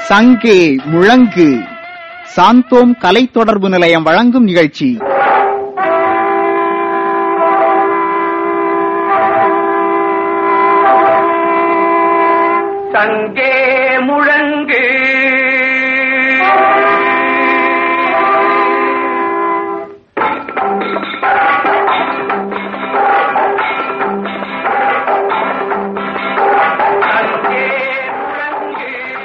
சங்கே முழங்கு சாந்தோம் கலை தொடர்பு நிலையம் வழங்கும் நிகழ்ச்சி சங்கே முழங்கு சங்கே முழங்கு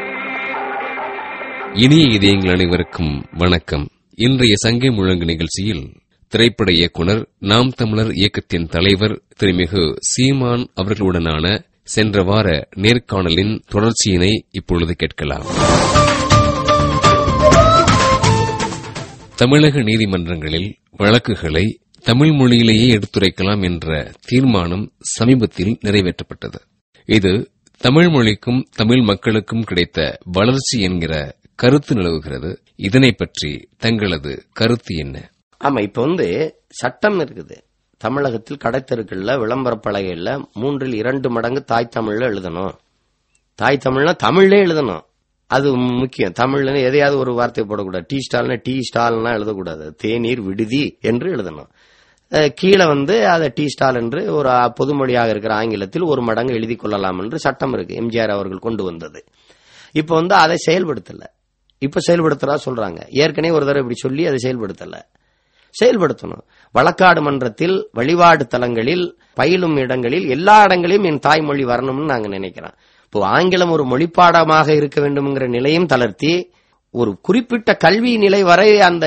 இனிய இதயங்கள் அனைவருக்கும் வணக்கம் இன்றைய சங்கை முழங்கு நிகழ்ச்சியில் திரைப்பட இயக்குனர் நாம் தமிழர் இயக்கத்தின் தலைவர் திருமிகு சீமான் அவர்களுடனான சென்ற வார நேர்காணலின் தொடர்ச்சியினை இப்பொழுது கேட்கலாம் தமிழக நீதிமன்றங்களில் வழக்குகளை தமிழ் மொழியிலேயே எடுத்துரைக்கலாம் என்ற தீர்மானம் சமீபத்தில் நிறைவேற்றப்பட்டது இது தமிழ் மொழிக்கும் தமிழ் மக்களுக்கும் கிடைத்த வளர்ச்சி என்கிற கருத்து நிலவுகிறது இதனை பற்றி தங்களது கருத்து என்ன ஆமா இப்ப வந்து சட்டம் இருக்குது தமிழகத்தில் கடைத்தெருக்கள்ல விளம்பர பலகைகள்ல மூன்றில் இரண்டு மடங்கு தாய் தமிழ்ல எழுதணும் தாய் தமிழ்னா தமிழ்லே எழுதணும் அது முக்கியம் தமிழ்ல எதையாவது ஒரு வார்த்தை போடக்கூடாது டீ ஸ்டால்னா டீ ஸ்டால்னா எழுதக்கூடாது தேநீர் விடுதி என்று எழுதணும் அஹ் கீழே வந்து அதை டீ ஸ்டால் என்று ஒரு அ- பொதுமொழியாக இருக்கிற ஆங்கிலத்தில் ஒரு மடங்கு எழுதி கொள்ளலாம் என்று சட்டம் இருக்கு எம்ஜிஆர் அவர்கள் கொண்டு வந்தது இப்ப வந்து அதை செயல்படுத்தல இப்ப செயல்படுத்துறதா சொல்றாங்க ஏற்கனவே ஒரு தடவை இப்படி சொல்லி அதை செயல்படுத்தல செயல்படுத்தணும் வழக்காடு மன்றத்தில் வழிபாடு தலங்களில் பயிலும் இடங்களில் எல்லா இடங்களிலும் என் தாய்மொழி வரணும்னு நாங்க நினைக்கிறோம் இப்போ ஆங்கிலம் ஒரு மொழிப்பாடமாக இருக்க வேண்டும்ங்கிற நிலையும் தளர்த்தி ஒரு குறிப்பிட்ட கல்வி நிலை வரை அந்த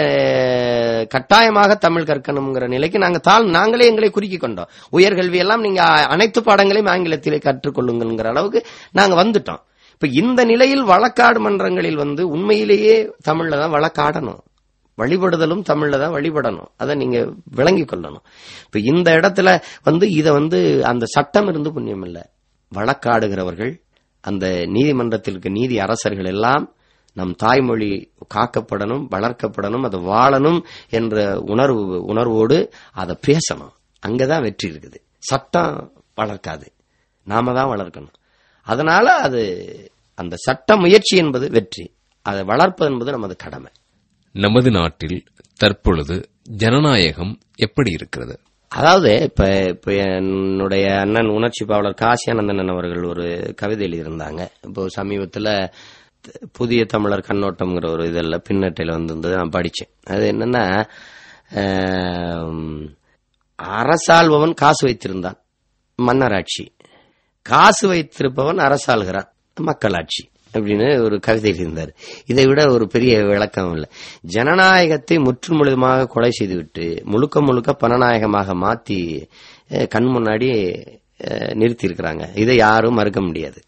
கட்டாயமாக தமிழ் கற்கணுங்கிற நிலைக்கு நாங்க தாள் நாங்களே எங்களை குறுக்கி கொண்டோம் உயர்கல்வி எல்லாம் நீங்க அனைத்து பாடங்களையும் ஆங்கிலத்திலே கற்றுக்கொள்ளுங்கிற அளவுக்கு நாங்க வந்துட்டோம் இப்ப இந்த நிலையில் வழக்காடு மன்றங்களில் வந்து உண்மையிலேயே தமிழ்ல தான் வழக்காடணும் வழிபடுதலும் தமிழ்ல தான் வழிபடணும் அதை நீங்க விளங்கிக் கொள்ளணும் இப்ப இந்த இடத்துல வந்து இத வந்து அந்த சட்டம் இருந்து புண்ணியம் இல்ல வழக்காடுகிறவர்கள் அந்த நீதிமன்றத்திற்கு நீதி அரசர்கள் எல்லாம் நம் தாய்மொழி காக்கப்படணும் வளர்க்கப்படணும் அது வாழணும் என்ற உணர்வு உணர்வோடு அதை பேசணும் அங்கதான் வெற்றி இருக்குது சட்டம் வளர்க்காது நாம தான் வளர்க்கணும் அதனால அது அந்த சட்ட முயற்சி என்பது வெற்றி அதை வளர்ப்பது என்பது நமது கடமை நமது நாட்டில் தற்பொழுது ஜனநாயகம் எப்படி இருக்கிறது அதாவது இப்ப இப்ப என்னுடைய அண்ணன் உணர்ச்சி பாவலர் காசியானந்தன் அவர்கள் ஒரு கவிதை எழுதியிருந்தாங்க இப்போ சமீபத்துல த- புதிய தமிழர் கண்ணோட்டம்ங்கிற ஒரு இதில் பின்னட்டையில வந்திருந்தது நான் படிச்சேன் அது என்னன்னா ஆம், அரசாள்பவன் காசு வைத்திருந்தான் மன்னராட்சி காசு வைத்திருப்பவன் அரசாளுகிறான் மக்களாட்சி அப்படின்னு ஒரு கவிதை இருந்தார் இதை விட ஒரு பெரிய விளக்கம் இல்லை ஜனநாயகத்தை முற்று முழுதுமாக கொலை செய்துவிட்டு முழுக்க முழுக்க பணநாயகமாக மாத்தி அஹ், கண் முன்னாடி நிறுத்தி இருக்கிறாங்க இதை யாரும் மறுக்க முடியாது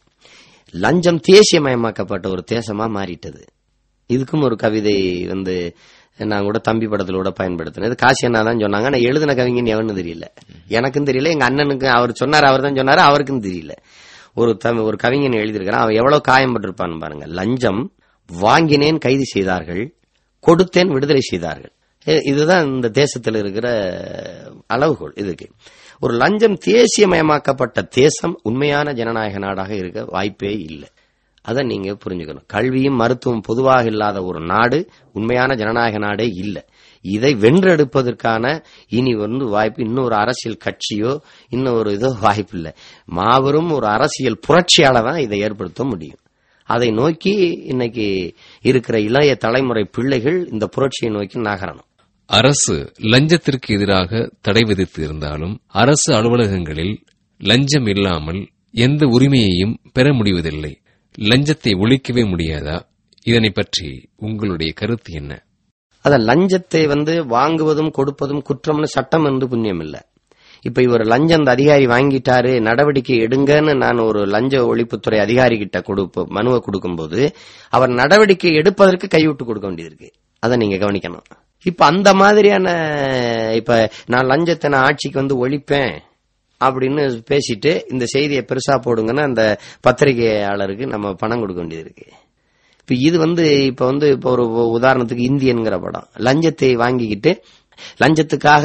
லஞ்சம் தேசியமயமாக்கப்பட்ட ஒரு தேசமா மாறிட்டது இதுக்கும் ஒரு கவிதை வந்து நான் கூட தம்பி படத்துல கூட பயன்படுத்தினேன் இது காசி அண்ணா தான் சொன்னாங்க நான் எழுதின கவிஞன் எவன்னு தெரியல எனக்கும் தெரியல எங்க அண்ணனுக்கு அவர் சொன்னார் அவர் தான் சொன்னாரு அவருக்கும் தெரியல ஒரு தமிழ் ஒரு கவிஞன் எழுதியிருக்கிறான் அவன் எவ்வளவு காயம்பட்டிருப்பான்னு பாருங்க லஞ்சம் வாங்கினேன் கைது செய்தார்கள் கொடுத்தேன் விடுதலை செய்தார்கள் இ- இதுதான் இந்த தேசத்தில் இருக்கிற அளவுகோல் இதுக்கு ஒரு லஞ்சம் தேசியமயமாக்கப்பட்ட தேசம் உண்மையான ஜனநாயக நாடாக இருக்க வாய்ப்பே இல்லை அதை நீங்க புரிஞ்சுக்கணும் கல்வியும் மருத்துவம் பொதுவாக இல்லாத ஒரு நாடு உண்மையான ஜனநாயக நாடே இல்லை இதை வென்றெடுப்பதற்கான இனி வந்து வாய்ப்பு இன்னொரு அரசியல் கட்சியோ இன்னொரு இதோ வாய்ப்பு இல்லை மாபெரும் ஒரு அரசியல் புரட்சியால தான் இதை ஏற்படுத்த முடியும் அதை நோக்கி இன்னைக்கு இருக்கிற இளைய தலைமுறை பிள்ளைகள் இந்த புரட்சியை நோக்கி நகரணும் அரசு லஞ்சத்திற்கு எதிராக தடை விதித்து இருந்தாலும் அரசு அலுவலகங்களில் லஞ்சம் இல்லாமல் எந்த உரிமையையும் பெற முடிவதில்லை லஞ்சத்தை ஒழிக்கவே முடியாதா இதனை பற்றி உங்களுடைய கருத்து என்ன அத லஞ்சத்தை வந்து வாங்குவதும் கொடுப்பதும் குற்றம்னு சட்டம் இருந்து புண்ணியம் இல்ல இப்ப இவர் லஞ்சம் அந்த அதிகாரி வாங்கிட்டாரு நடவடிக்கை எடுங்கன்னு நான் ஒரு லஞ்ச ஒழிப்புத்துறை அதிகாரி கிட்ட கொடுப்ப மனுவை கொடுக்கும்போது அவர் நடவடிக்கை எடுப்பதற்கு கைவிட்டு கொடுக்க வேண்டியது இருக்கு அதை நீங்க கவனிக்கணும் இப்ப அந்த மாதிரியான இப்ப நான் லஞ்சத்தை நான் ஆட்சிக்கு வந்து ஒழிப்பேன் அப்படின்னு பேசிட்டு இந்த செய்தியை பெருசா போடுங்கன்னா அந்த பத்திரிகையாளருக்கு நம்ம பணம் கொடுக்க வேண்டியது இருக்கு இப்ப இது வந்து இப்ப வந்து இப்ப ஒரு உதாரணத்துக்கு இந்தியன்கிற படம் லஞ்சத்தை வாங்கிக்கிட்டு லஞ்சத்துக்காக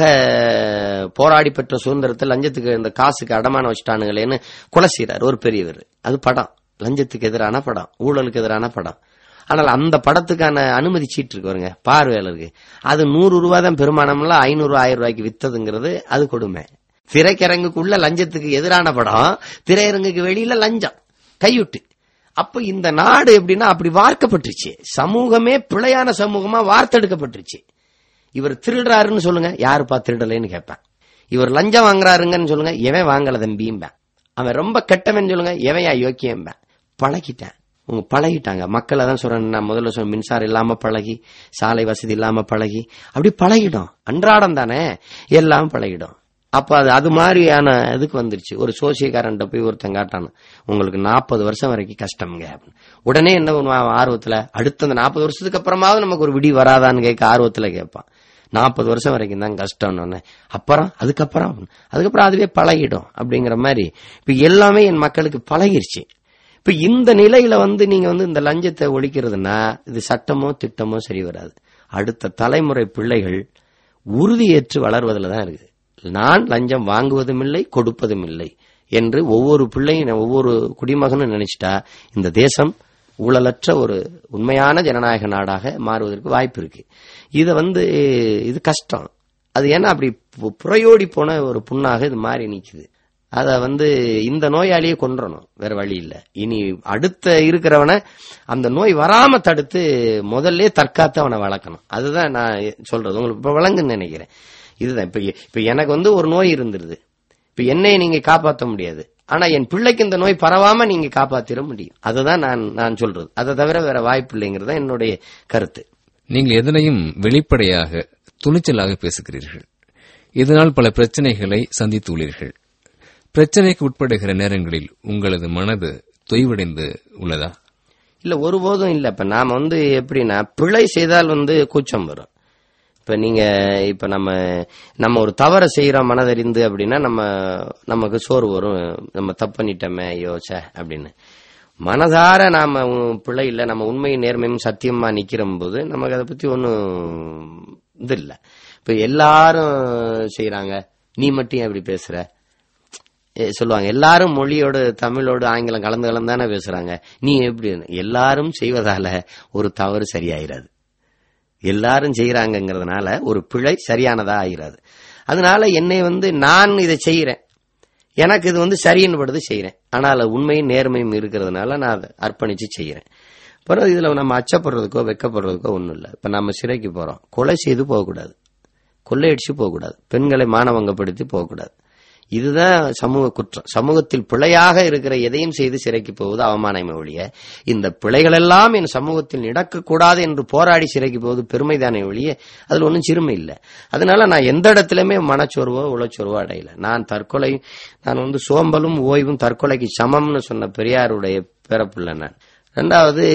போராடி பெற்ற சுதந்திரத்தை லஞ்சத்துக்கு இந்த காசுக்கு அடமானம் வச்சுட்டானுங்களேன்னு கொலை செய்றார் ஒரு பெரியவர் அது படம் லஞ்சத்துக்கு எதிரான படம் ஊழலுக்கு எதிரான படம் ஆனால் அந்த படத்துக்கான அனுமதி சீட்டு இருக்கு பாருங்க பார்வையாளருக்கு அது நூறு ரூபா தான் பெருமானம்ல ஐநூறு ஆயிரம் ரூபாய்க்கு வித்ததுங்கிறது அது கொடுமை திரைக்கரங்குக்குள்ள லஞ்சத்துக்கு எதிரான படம் திரையரங்குக்கு வெளியில லஞ்சம் கைவிட்டு அப்ப இந்த நாடு எப்படின்னா அப்படி வார்க்கப்பட்டுருச்சு சமூகமே பிழையான சமூகமா வார்த்தெடுக்கப்பட்டுருச்சு இவர் திருடுறாருன்னு சொல்லுங்க யாருப்பா திருடலைன்னு கேட்பேன் இவர் லஞ்சம் வாங்குறாருங்கன்னு சொல்லுங்க எவன் வாங்கல தம்பிம்பேன் அவன் ரொம்ப கெட்டவன் சொல்லுங்க எவன் யா யோக்கியம்பேன் பழகிட்டேன் உங்க பழகிட்டாங்க மக்களை தான் சொல்றேன் நான் முதல்ல சொன்ன மின்சாரம் இல்லாம பழகி சாலை வசதி இல்லாம பழகி அப்படி பழகிடும் அன்றாடம் தானே எல்லாம் பழகிடும் அப்ப அது அது மாதிரியான இதுக்கு வந்துருச்சு ஒரு சோசியக்காரன்ட்ட போய் ஒருத்தன் காட்டான் உங்களுக்கு நாற்பது வருஷம் வரைக்கும் கஷ்டம்ங்க அப்படின்னு. உடனே என்ன பண்ணுவான் ஆர்வத்துல அடுத்த அந்த நாற்பது வருஷத்துக்கு அப்புறமாவது நமக்கு ஒரு விடி வராதான்னு கேட்க ஆர்வத்துல கேட்பான் நாற்பது வருஷம் வரைக்கும் தான் கஷ்டம்னு அப்புறம் அதுக்கப்புறம் அதுக்கப்புறம் அதுவே பழகிடும் அப்படிங்கிற மாதிரி இப்ப எல்லாமே என் மக்களுக்கு பழகிருச்சு இப்ப இந்த நிலையில வந்து நீங்க வந்து இந்த லஞ்சத்தை ஒழிக்கிறதுனா இது சட்டமோ திட்டமோ சரி வராது அடுத்த தலைமுறை பிள்ளைகள் உறுதியேற்று வளர்வதில் தான் இருக்குது நான் லஞ்சம் வாங்குவதும் இல்லை கொடுப்பதும் இல்லை என்று ஒவ்வொரு பிள்ளையும் ஒவ்வொரு குடிமகனும் நினைச்சிட்டா இந்த தேசம் ஊழலற்ற ஒரு உண்மையான ஜனநாயக நாடாக மாறுவதற்கு வாய்ப்பு இருக்கு இத வந்து இது கஷ்டம் அது ஏன்னா அப்படி பு- புறையோடி போன ஒரு புண்ணாக இது மாறி நிக்குது அத வந்து இந்த நோயாளியை கொன்றணும் வேற வழி இல்ல இனி அடுத்த இருக்கிறவனை அந்த நோய் வராம தடுத்து முதல்ல தற்காத்து அவனை வளர்க்கணும் அதுதான் நான் சொல்றது உங்களுக்கு இப்ப வழங்குன்னு நினைக்கிறேன் இதுதான் இப்ப இப்ப எனக்கு வந்து ஒரு நோய் இருந்துருது இப்ப என்னை நீங்க காப்பாற்ற முடியாது ஆனா என் பிள்ளைக்கு இந்த நோய் பரவாம நீங்க காப்பாத்திர முடியும் அதுதான் நான் நான் சொல்றது அதை தவிர வேற வாய்ப்பு இல்லைங்கிறது தான் என்னுடைய கருத்து நீங்கள் எதனையும் வெளிப்படையாக துணிச்சலாக பேசுகிறீர்கள் இதனால் பல பிரச்சனைகளை சந்தித்துள்ளீர்கள் பிரச்சனைக்கு உட்படுகிற நேரங்களில் உங்களது மனது தொய்வடைந்து உள்ளதா இல்ல ஒருபோதும் இல்ல இப்ப நாம வந்து எப்படின்னா பிழை செய்தால் வந்து கூச்சம் வரும் இப்ப நீங்க இப்ப நம்ம நம்ம ஒரு தவறை செய்யறோம் மனதறிந்து அப்படின்னா நம்ம நமக்கு சோறு வரும் நம்ம தப்பு பண்ணிட்டோமே யோச அப்படின்னு மனதார நாம உ- பிழை இல்ல நம்ம உண்மையும் நேர்மையும் சத்தியமா நிக்கிற போது நமக்கு அதை பத்தி ஒன்னும் இது இல்ல இப்ப எல்லாரும் செய்யறாங்க நீ மட்டும் ஏன் அப்படி பேசுற ஏ, சொல்லுவாங்க எல்லாரும் மொழியோடு தமிழோடு ஆங்கிலம் கலந்து கலந்து தானே பேசுறாங்க நீ எப்படி எல்லாரும் செய்வதால ஒரு தவறு சரியாயிராது எல்லாரும் செய்யறாங்கங்கிறதுனால ஒரு பிழை சரியானதா ஆயிராது அதனால என்னை வந்து நான் இதை செய்யறேன் எனக்கு இது வந்து சரின்னு படுது செய்யறேன் ஆனால் உண்மையும் நேர்மையும் இருக்கிறதுனால நான் அதை அர்ப்பணிச்சு செய்யறேன் அப்புறம் இதுல நம்ம அச்சப்படுறதுக்கோ வெக்கப்படுறதுக்கோ ஒண்ணும் இல்லை இப்ப நம்ம சிறைக்கு போறோம் கொலை செய்து போகக்கூடாது கொள்ளையடிச்சு போகக்கூடாது பெண்களை மானவங்கப்படுத்தி போகக்கூடாது இதுதான் சமூக குற்றம் சமூகத்தில் பிழையாக இருக்கிற எதையும் செய்து சிறைக்கு போவது அவமானமே ஒழிய இந்த பிழைகளெல்லாம் என் சமூகத்தில் நடக்கக்கூடாது என்று போராடி சிறைக்கு போவது பெருமைதானே ஒழிய அதுல ஒன்றும் சிறுமை இல்லை அதனால நான் எந்த இடத்துலயுமே மனச்சோர்வோ உளச்சோர்வோ அடையல நான் தற்கொலை நான் வந்து சோம்பலும் ஓய்வும் தற்கொலைக்கு சமம்னு சொன்ன பெரியாருடைய பிறப்புள்ள நான் ரெண்டாவது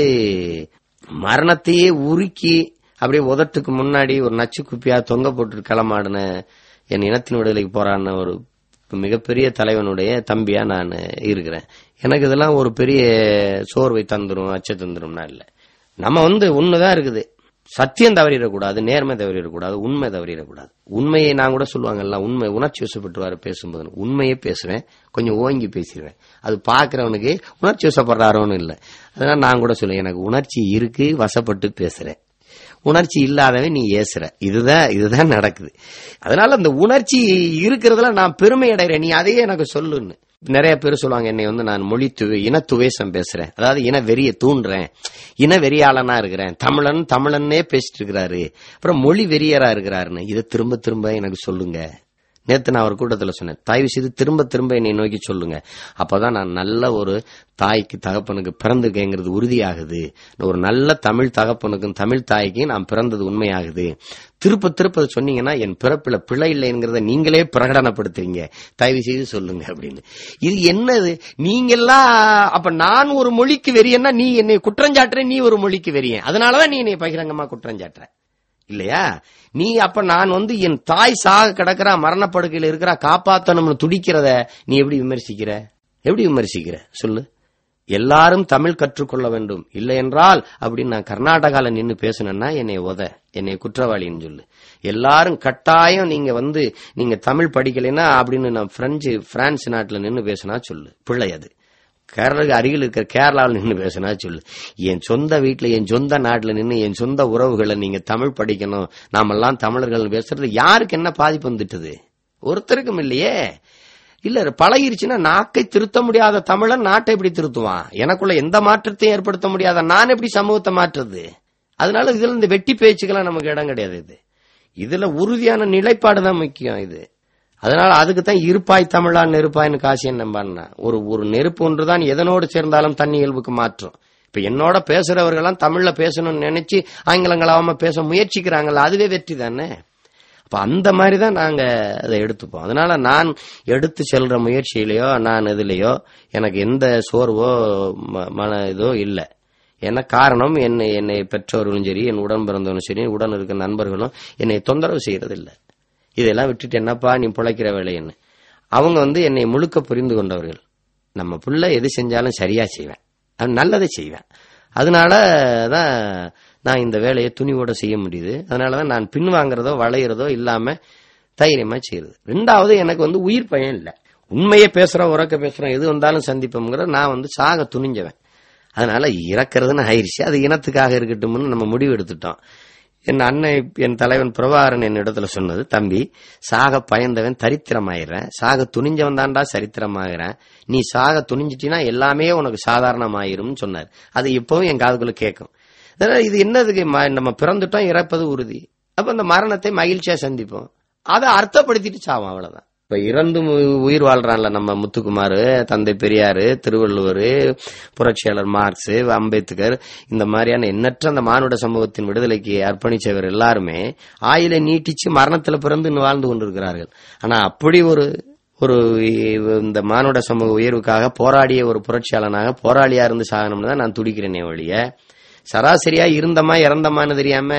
மரணத்தையே உருக்கி அப்படியே உதட்டுக்கு முன்னாடி ஒரு நச்சு குப்பியா தொங்க போட்டு களமாடின என் இனத்தின் விடுதலைக்கு போராடின ஒரு மிகப்பெரிய தலைவனுடைய தம்பியா நான் இருக்கிறேன் எனக்கு இதெல்லாம் ஒரு பெரிய சோர்வை தந்துரும் அச்ச தந்துரும்னா இல்ல நம்ம வந்து உண்மைதான் இருக்குது சத்தியம் தவறிடக்கூடாது நேர்மை தவறிடக்கூடாது உண்மை தவறிடக்கூடாது உண்மையை நான் கூட சொல்லுவாங்கல்ல உண்மை உணர்ச்சி வசப்பட்டுவாரு பேசும்போது உண்மையே பேசுவேன் கொஞ்சம் ஓங்கி பேசிடுவேன் அது பாக்குறவனுக்கு உணர்ச்சி வசப்படுறாரோன்னு இல்லை அதனால நான் கூட சொல்லுவேன் எனக்கு உணர்ச்சி இருக்கு வசப்பட்டு பேசுறேன் உணர்ச்சி இல்லாதவன் நீ ஏசுற இதுதான் இதுதான் நடக்குது அதனால அந்த உணர்ச்சி இருக்கிறதுல நான் பெருமை அடைகிறேன் நீ அதையே எனக்கு சொல்லுன்னு நிறைய பேர் சொல்லுவாங்க என்னை வந்து நான் மொழி துவே இன துவேசம் பேசுறேன் அதாவது இன வெறிய தூண்டுறேன் இன வெறியாளனா இருக்கிறேன் தமிழன் தமிழன்னே பேசிட்டு இருக்கிறாரு அப்புறம் மொழி வெறியரா இருக்கிறாருன்னு இதை திரும்ப திரும்ப எனக்கு சொல்லுங்க நேத்து நான் ஒரு கூட்டத்துல சொன்னேன் தயவு செய்து திரும்ப திரும்ப என்னை நோக்கி சொல்லுங்க அப்பதான் நான் நல்ல ஒரு தாய்க்கு தகப்பனுக்கு பிறந்திருக்கேங்கிறது உறுதியாகுது ஒரு நல்ல தமிழ் தகப்பனுக்கும் தமிழ் தாய்க்கும் நான் பிறந்தது உண்மையாகுது திருப்ப திருப்ப அதை சொன்னீங்கன்னா என் பிறப்புல பிழை இல்லைங்கிறத நீங்களே பிரகடனப்படுத்துறீங்க தயவு செய்து சொல்லுங்க அப்படின்னு இது என்னது நீங்கெல்லாம் அப்ப நான் ஒரு மொழிக்கு வெறியன்னா நீ என்னை குற்றஞ்சாட்டுற நீ ஒரு மொழிக்கு வெறியன் அதனாலதான் நீ என்னை பகிரங்கமா குற்றஞ்சாட்டுற இல்லையா நீ அப்ப நான் வந்து என் தாய் சாக கிடக்கிறா மரணப்படுக்கையில் இருக்கிறா காப்பாத்தணும்னு துடிக்கிறத நீ எப்படி விமர்சிக்கிற எப்படி விமர்சிக்கிற சொல்லு எல்லாரும் தமிழ் கற்றுக்கொள்ள வேண்டும் இல்லை என்றால் அப்படின்னு நான் கர்நாடகால நின்னு பேசணும்னா என்னை உத என்னை குற்றவாளின்னு சொல்லு எல்லாரும் கட்டாயம் நீங்க வந்து நீங்க தமிழ் படிக்கலைன்னா அப்படின்னு நான் பிரெஞ்சு பிரான்ஸ் நாட்டுல நின்னு பேசினா சொல்லு பிள்ளை அது கேரளாவுக்கு அருகில் இருக்கிற கேரளாவில் நின்று பேசினா சொல்லு என் சொந்த வீட்டுல என் சொந்த நாட்டுல நின்று என் சொந்த உறவுகளை நீங்க தமிழ் படிக்கணும் நாமெல்லாம் தமிழர்கள் பேசுறது யாருக்கு என்ன பாதிப்பு வந்துட்டுது ஒருத்தருக்கும் இல்லையே இல்ல பழகிருச்சுன்னா நாக்கை திருத்த முடியாத தமிழன் நாட்டை எப்படி திருத்துவான் எனக்குள்ள எந்த மாற்றத்தையும் ஏற்படுத்த முடியாத நான் எப்படி சமூகத்தை மாற்றுறது அதனால இதுல இந்த வெட்டி பேச்சுக்கெல்லாம் நமக்கு இடம் கிடையாது இது இதுல உறுதியான நிலைப்பாடு தான் முக்கியம் இது அதனால அதுக்கு தான் இருப்பாய் தமிழா நெருப்பாய்னு காசியன் நம்பான்னா ஒரு ஒரு நெருப்பு ஒன்றுதான் எதனோடு சேர்ந்தாலும் தண்ணி இயல்புக்கு மாற்றும் இப்ப என்னோட பேசுறவர்கள்லாம் தமிழ்ல பேசணும்னு நினைச்சு ஆங்கிலங்களாம பேச முயற்சிக்கிறாங்கல்ல அதுவே வெற்றி தானே அப்ப அந்த மாதிரி தான் நாங்க அதை எடுத்துப்போம் அதனால நான் எடுத்து செல்ற முயற்சியிலையோ நான் இதுலயோ எனக்கு எந்த சோர்வோ ம- மன இதோ இல்லை என்ன காரணம் என்னை என்னை பெற்றவர்களும் சரி என் உடன் பிறந்தவனும் சரி உடன் இருக்க நண்பர்களும் என்னை தொந்தரவு செய்யறதில்லை இதெல்லாம் விட்டுட்டு என்னப்பா நீ பிழைக்கிற வேலைன்னு அவங்க வந்து என்னை முழுக்க புரிந்து கொண்டவர்கள் நம்ம புள்ள எது செஞ்சாலும் சரியா செய்வேன் அது நல்லதை செய்வேன் அதனால தான் நான் இந்த வேலையை துணிவோட செய்ய முடியுது அதனால தான் நான் பின் வாங்குறதோ வளையிறதோ இல்லாம தைரியமா செய்யுது ரெண்டாவது எனக்கு வந்து உயிர் பயம் இல்லை உண்மையை பேசுறோம் உறக்க பேசுறோம் எது வந்தாலும் சந்திப்போம்ங்கிற நான் வந்து சாக துணிஞ்சவன் அதனால இறக்குறதுன்னு ஆயிடுச்சு அது இனத்துக்காக இருக்கட்டும்னு நம்ம முடிவு எடுத்துட்டோம் என் அண்ணன் என் தலைவன் பிரபாகரன் என் இடத்துல சொன்னது தம்பி சாக பயந்தவன் தரித்திரமாயிடுறேன் சாக துணிஞ்சவன் தான்டா சரித்திரமாகிறேன் நீ சாக துணிஞ்சிட்டினா எல்லாமே உனக்கு சாதாரணமாயிரும்னு சொன்னார் அது இப்பவும் என் காதுக்குள்ள கேட்கும் அதனால இது என்னதுக்கு ம- நம்ம பிறந்துட்டோம் இறப்பது உறுதி அப்ப அந்த மரணத்தை மகிழ்ச்சியா சந்திப்போம் அதை அர்த்தப்படுத்திட்டு சாவோம் அவ்வளவுதான் இப்ப இறந்து உ- உயிர் வாழ்றான்ல நம்ம முத்துக்குமார் தந்தை பெரியாரு திருவள்ளுவர் புரட்சியாளர் மார்க்ஸ் அம்பேத்கர் இந்த மாதிரியான எண்ணற்ற அந்த மானுட சமூகத்தின் விடுதலைக்கு அர்ப்பணிச்சவர் எல்லாருமே ஆயிலை நீட்டிச்சு மரணத்துல பிறந்து இன்னும் வாழ்ந்து கொண்டிருக்கிறார்கள் ஆனா அப்படி ஒரு ஒரு இ- இந்த மானுட சமூக உயர்வுக்காக போராடிய ஒரு புரட்சியாளனாக போராளியா இருந்து சாகணும்னு தான் நான் துடிக்கிறேனே ஒழிய சராசரியா இருந்தமா இறந்தமான்னு தெரியாம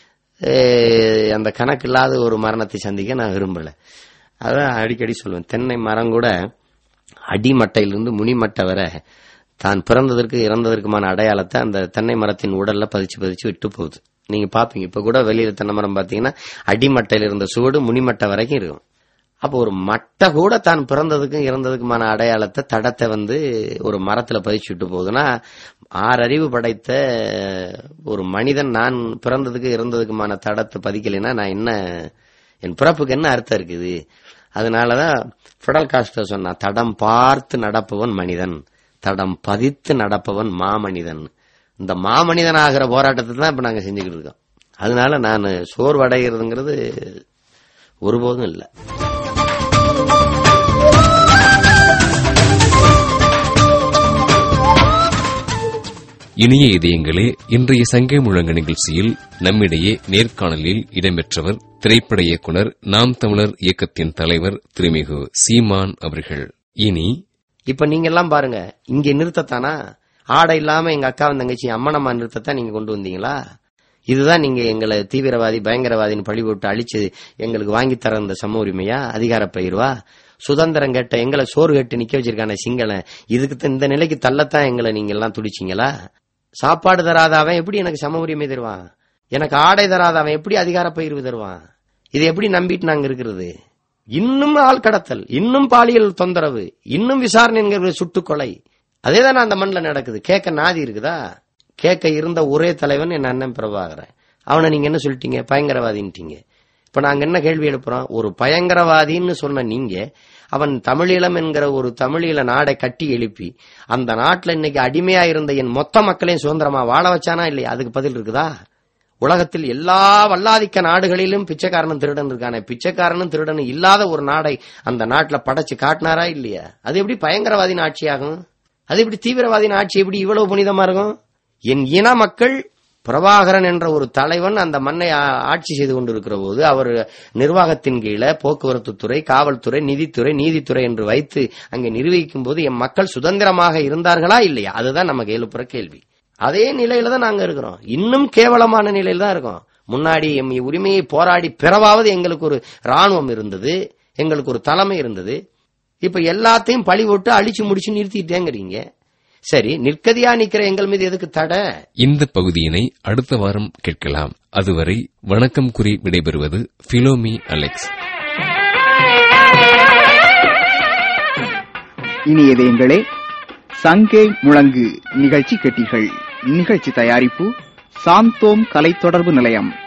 அஹ், அந்த கணக்கு இல்லாத ஒரு மரணத்தை சந்திக்க நான் விரும்பல அதான் அடிக்கடி சொல்லுவேன் தென்னை மரம் கூட அடிமட்டையிலிருந்து முனிமட்டை வரை தான் பிறந்ததற்கு இறந்ததற்குமான அடையாளத்தை அந்த தென்னை மரத்தின் உடல்ல பதிச்சு பதிச்சு விட்டு போகுது நீங்க பாப்பீங்க இப்ப கூட வெளியில தென்னை மரம் பாத்தீங்கன்னா அடிமட்டையில இருந்த சுவடு முனிமட்டை வரைக்கும் இருக்கும் அப்போ ஒரு மட்டை கூட தான் பிறந்ததுக்கும் இறந்ததுக்குமான அடையாளத்தை தடத்தை வந்து ஒரு மரத்துல பதிச்சு விட்டு போகுதுன்னா ஆறறிவு படைத்த ஒரு மனிதன் நான் பிறந்ததுக்கு இறந்ததுக்குமான தடத்தை பதிக்கலைன்னா நான் என்ன என் பிறப்புக்கு என்ன அர்த்தம் இருக்குது அதனாலதான் ஃபிடல் காஸ்டர் சொன்னா தடம் பார்த்து நடப்பவன் மனிதன் தடம் பதித்து நடப்பவன் மாமனிதன் இந்த மாமனிதன் ஆகிற போராட்டத்தை தான் இப்ப நாங்க செஞ்சுக்கிட்டு இருக்கோம் அதனால நான் சோர்வடைகிறதுங்கிறது ஒருபோதும் இல்லை இனிய இதயங்களே இன்றைய சங்கை முழங்க நிகழ்ச்சியில் நம்மிடையே நேர்காணலில் இடம்பெற்றவர் திரைப்பட இயக்குனர் நாம் தமிழர் இயக்கத்தின் தலைவர் திருமிகு சீமான் அவர்கள் இனி இப்ப நீங்க எல்லாம் பாருங்க இங்க நிறுத்தத்தானா ஆடை இல்லாம எங்க அக்காவும் தங்கச்சி அம்மனம்மா நிறுத்தத்தான் நீங்க கொண்டு வந்தீங்களா இதுதான் நீங்க எங்களை தீவிரவாதி பயங்கரவாதின்னு பழி போட்டு அழிச்சு எங்களுக்கு வாங்கி தர இந்த சம உரிமையா அதிகார பயிர்வா சுதந்திரம் கேட்ட எங்களை சோறு கட்டு நிக்க வச்சிருக்கான சிங்கள இதுக்கு தான் இந்த நிலைக்கு தள்ளத்தான் எங்களை நீங்க எல்லாம் துடிச்சீங்களா சாப்பாடு தராத அவன் எப்படி எனக்கு சம உரிமை தருவான் எனக்கு ஆடை தராத அவன் எப்படி அதிகார பயிர்வு தருவான் இதை எப்படி நம்பிட்டு நாங்க இருக்கிறது இன்னும் ஆள் கடத்தல் இன்னும் பாலியல் தொந்தரவு இன்னும் விசாரணை என்கிற சுட்டுக்கொலை அதேதான் அந்த மண்ணில் நடக்குது கேட்க நாதி இருக்குதா கேட்க இருந்த ஒரே தலைவன் என் அண்ணன் பிரபாகரன் அவனை நீங்க என்ன சொல்லிட்டீங்க பயங்கரவாதின்ட்டீங்க இப்ப நாங்க என்ன கேள்வி எழுப்புறோம் ஒரு பயங்கரவாதின்னு சொன்ன நீங்க அவன் தமிழீழம் என்கிற ஒரு தமிழீழ நாடை கட்டி எழுப்பி அந்த நாட்டுல இன்னைக்கு அடிமையா இருந்த என் மொத்த மக்களையும் சுதந்திரமா வாழ வச்சானா இல்லையா அதுக்கு பதில் இருக்குதா உலகத்தில் எல்லா வல்லாதிக்க நாடுகளிலும் பிச்சைக்காரனும் திருடன் இருக்கானே பிச்சைக்காரனும் திருடனும் இல்லாத ஒரு நாடை அந்த நாட்டுல படைச்சு காட்டினாரா இல்லையா அது எப்படி பயங்கரவாதின் ஆட்சியாகும் அது எப்படி தீவிரவாதின் ஆட்சி எப்படி இவ்வளவு புனிதமா இருக்கும் என் இன மக்கள் பிரபாகரன் என்ற ஒரு தலைவன் அந்த மண்ணை ஆ- ஆட்சி செய்து கொண்டிருக்கிற போது அவர் நிர்வாகத்தின் கீழே போக்குவரத்து துறை காவல்துறை நிதித்துறை நீதித்துறை என்று வைத்து அங்கே நிர்வகிக்கும் போது என் மக்கள் சுதந்திரமாக இருந்தார்களா இல்லையா அதுதான் நமக்கு எழுப்புற கேள்வி அதே நிலையில தான் நாங்க இருக்கிறோம் இன்னும் கேவலமான நிலையில தான் இருக்கோம் முன்னாடி எம் உரிமையை போராடி பிறவாவது எங்களுக்கு ஒரு ராணுவம் இருந்தது எங்களுக்கு ஒரு தலைமை இருந்தது இப்ப எல்லாத்தையும் பழி போட்டு அழிச்சு முடிச்சு நிறுத்திட்டேங்கிறீங்க சரி நிற்கதியா நிக்கிற எங்கள் மீது எதுக்கு தடை இந்த பகுதியினை அடுத்த வாரம் கேட்கலாம் அதுவரை வணக்கம் கூறி விடைபெறுவது பிலோமி அலெக்ஸ் இனி இதயங்களே சங்கே முழங்கு நிகழ்ச்சி கேட்டீர்கள் நிகழ்ச்சி தயாரிப்பு சாந்தோம் கலை தொடர்பு நிலையம்